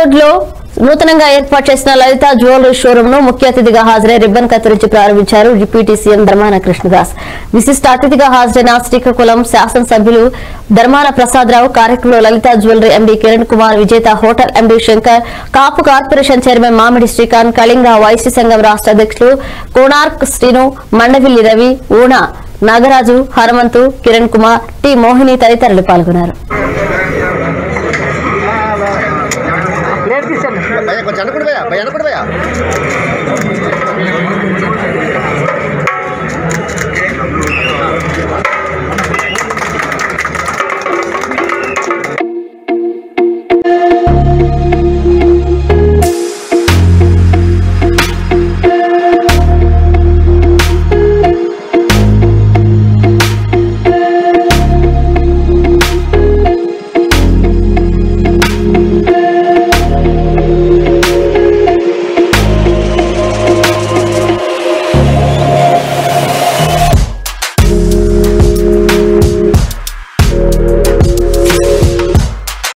road లో నూతనంగా ఏర్పాటు చేసిన లలిత జ్యువెలరీ షోరూమ్ ను ముఖ్య అతిథిగా హాజరై రిబ్బన్ కత్తిరించి ప్రారంభించారు డిప్యూటీ సీఎం ధర్మాన కృష్ణదాస్ విశిష్ట అతిథిగా హాజరైన శ్రీకాకుళం శాసనసభ్యులు ధర్మాన ప్రసాదరావు కార్యక్రమంలో Lalitha jewellery MD Kiran Kumar Vijetha hotel MD Shankar Kapu corporation chairman Mamidi Srikanth Kalinga Vysya సంఘం రాష్ట్ర అధ్యక్షులు కోనార్క్ శ్రీను మండవిల్లి రవి ఊణ నాగరాజు హనుమంతు కిరణ్ కుమార్ టి మోహిని తదితరులు పాల్గొన్నారు భయ్యా కొంచెం అనుకుంటు భయ్యా భయ్య అనుకుంటు భయ్యా